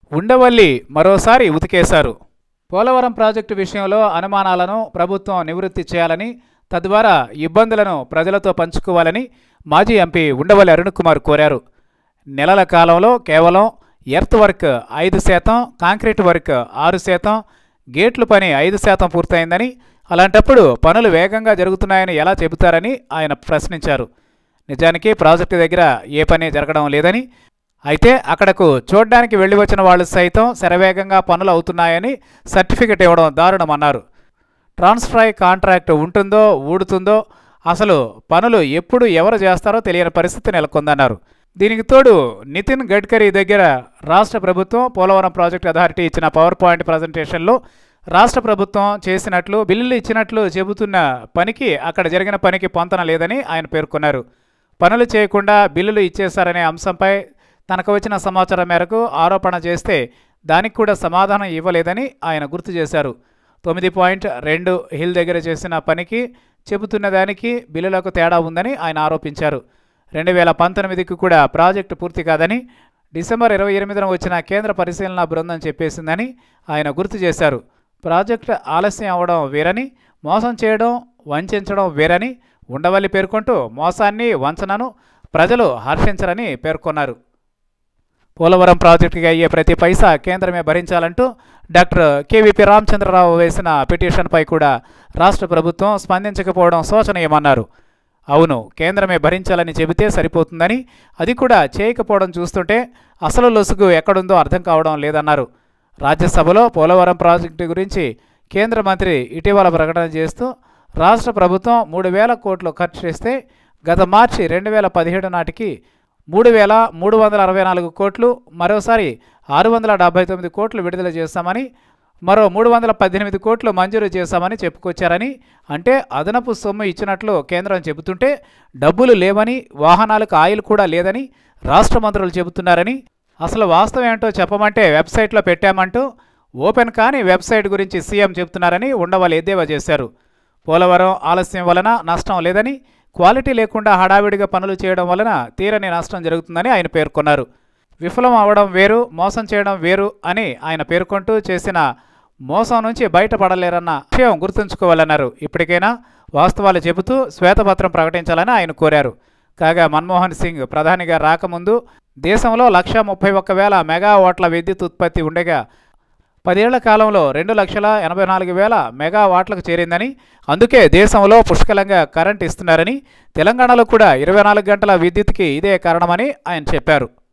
ఉండవల్లి మరోసారి ఉతికేశారు పోలవరం ప్రాజెక్టు విషయంలో అనుమానాలను ప్రభుత్వం నివృత్తి చేయాలని తద్వారా ఇబ్బందులను ప్రజలతో పంచుకోవాలని మాజీ ఎంపీ ఉండవల్లి అరుణ్ కుమార్ కోరారు నెలల కాలంలో కేవలం ఎర్త్ వర్క్ ఐదు శాతం కాంక్రీట్ వర్క్ ఆరు శాతం గేట్లు పని ఐదు శాతం పూర్తయిందని అలాంటప్పుడు పనులు వేగంగా జరుగుతున్నాయని ఎలా చెబుతారని ఆయన ప్రశ్నించారు నిజానికి ప్రాజెక్టు దగ్గర ఏ పని జరగడం లేదని అయితే అక్కడకు చూడ్డానికి వెళ్ళి వచ్చిన వాళ్ళు సైతం శరవేగంగా పనులు అవుతున్నాయని సర్టిఫికెట్ ఇవ్వడం దారుణమన్నారు ట్రాన్స్ఫ్రై కాంట్రాక్ట్ ఉంటుందో ఊడుతుందో అసలు పనులు ఎప్పుడు ఎవరు చేస్తారో తెలియని పరిస్థితి నెలకొందన్నారు దీనికి తోడు నితిన్ గడ్కరీ దగ్గర రాష్ట్ర ప్రభుత్వం పోలవరం ప్రాజెక్ట్ అథారిటీ ఇచ్చిన పవర్ పాయింట్ ప్రజెంటేషన్లో రాష్ట్ర ప్రభుత్వం చేసినట్లు బిల్లులు ఇచ్చినట్లు చెబుతున్న పనికి అక్కడ జరిగిన పనికి పొంతన లేదని ఆయన పేర్కొన్నారు పనులు చేయకుండా బిల్లులు ఇచ్చేశారనే అంశంపై తనకు వచ్చిన సమాచారం మేరకు ఆరోపణ చేస్తే దానికి కూడా సమాధానం ఇవ్వలేదని ఆయన గుర్తు చేశారు తొమ్మిది పాయింట్ రెండు హిల్ దగ్గర చేసిన పనికి చెబుతున్న దానికి బిల్లులకు తేడా ఉందని ఆయన ఆరోపించారు రెండు వేల పంతొమ్మిదికి కూడా ప్రాజెక్టు పూర్తి కాదని డిసెంబర్ ఇరవై ఎనిమిదిన వచ్చిన కేంద్ర పరిశీలన బృందం చెప్పేసిందని ఆయన గుర్తు చేశారు ప్రాజెక్టు ఆలస్యం అవ్వడం వేరని మోసం చేయడం వంచడం వేరని ఉండవల్లి పేర్కొంటూ మోసాన్ని వంచనను ప్రజలు హర్షించరని పేర్కొన్నారు పోలవరం ప్రాజెక్టుకి అయ్యే ప్రతి పైసా కేంద్రమే భరించాలంటూ డాక్టర్ కేవీపీ రామచంద్రరావు వేసిన పిటిషన్పై కూడా రాష్ట్ర ప్రభుత్వం స్పందించకపోవడం శోచనీయమన్నారు అవును కేంద్రమే భరించాలని చెబితే సరిపోతుందని అది కూడా చేయకపోవడం చూస్తుంటే అసలు లొసుగు ఎక్కడుందో అర్థం కావడం లేదన్నారు రాజ్యసభలో పోలవరం ప్రాజెక్టు గురించి కేంద్ర మంత్రి ఇటీవల ప్రకటన చేస్తూ రాష్ట్ర ప్రభుత్వం మూడు వేల కోట్లు ఖర్చు చేస్తే గత మార్చి రెండు వేల పదిహేడు నాటికి మూడు వేల మూడు వందల అరవై నాలుగు కోట్లు మరోసారి ఆరు వందల డెబ్బై తొమ్మిది కోట్లు విడుదల చేస్తామని మరో మూడు వందల పద్దెనిమిది కోట్లు మంజూరు చేశామని చెప్పుకొచ్చారని అంటే అదనపు సొమ్ము ఇచ్చినట్లు కేంద్రం చెబుతుంటే డబ్బులు లేవని వాహనాలకు ఆయిల్ కూడా లేదని రాష్ట్ర మంత్రులు చెబుతున్నారని అసలు వాస్తవం ఏంటో చెప్పమంటే వెబ్సైట్లో పెట్టామంటూ ఓపెన్ కాని వెబ్సైట్ గురించి సీఎం చెబుతున్నారని ఉండవల్లి ఎద్దేవా చేశారు పోలవరం ఆలస్యం వలన నష్టం లేదని క్వాలిటీ లేకుండా హడావిడిగా పనులు చేయడం వలన తీరని నష్టం జరుగుతుందని ఆయన పేర్కొన్నారు విఫలం అవడం వేరు మోసం చేయడం వేరు అని ఆయన పేర్కొంటూ చేసిన మోసం నుంచి బయటపడలేరన్న విషయం గుర్తుంచుకోవాలన్నారు ఇప్పటికైనా వాస్తవాలు చెబుతూ శ్వేతపత్రం ప్రకటించాలని ఆయన కోరారు కాగా మన్మోహన్ సింగ్ ప్రధానిగా రాకముందు దేశంలో లక్ష ముప్పై ఒక్క వేల మెగావాట్ల విద్యుత్ ఉత్పత్తి ఉండగా పదేళ్ల కాలంలో రెండు లక్షల ఎనభై నాలుగు వేల మెగావాట్లకు చేరిందని అందుకే దేశంలో పుష్కలంగా కరెంట్ ఇస్తున్నారని తెలంగాణలో కూడా ఇరవై నాలుగు గంటల విద్యుత్కి ఇదే కారణమని ఆయన చెప్పారు